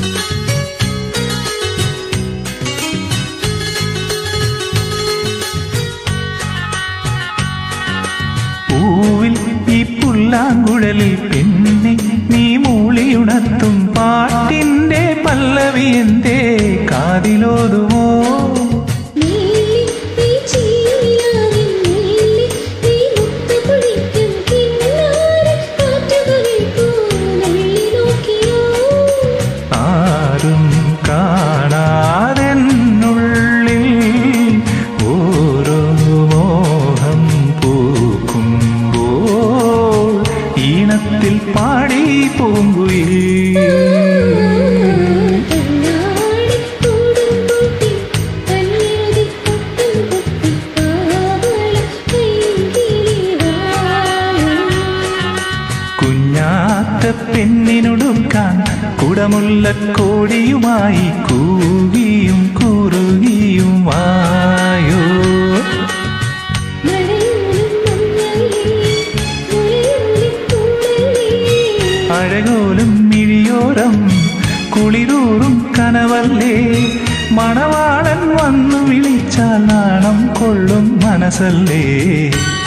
പൂവിൽ ഈ പുല്ലാങ്കുഴലിൽ പിന്നെ നീ മൂളിയുണർത്തും പാട്ടിന്റെ പല്ലവി എന്തേ കാതിലോതുമോ നീലി നീ ചീലാവിൻ നീലി നീ മുത്തുകുളിക്കും കിന്നാര കാറ്റുകളിൽ പൂനെല്ലി നോക്കിയോ ആരും കാണാതെന്നുള്ളിൽ ഓരോ മോഹം പൂക്കുമ്പോൾ ഈണത്തിൽ പാടി പൂങ്കുയിൽ കണ്ണാടി കൂടും കൂട്ടി കണ്ണെഴുതി പൊട്ടും പൊട്ടി കാവള കൈകിളിവാ കുഞ്ഞാത്ത പെണ്ണിനൊടുക്കാൻ കുടമുല്ലക്കോടിയുമായി കൂകിയും കുറുകിയും വായോ മഴയോലും മഞ്ഞളേ മുലയോലും കൂടലേ അഴകോലും മിഴിയോരം കുളിരൂറും കനവല്ലേ മണവാളൻ വന്നു വിളിച്ചാൽ നാണം കൊള്ളും മനസ്സല്ലേ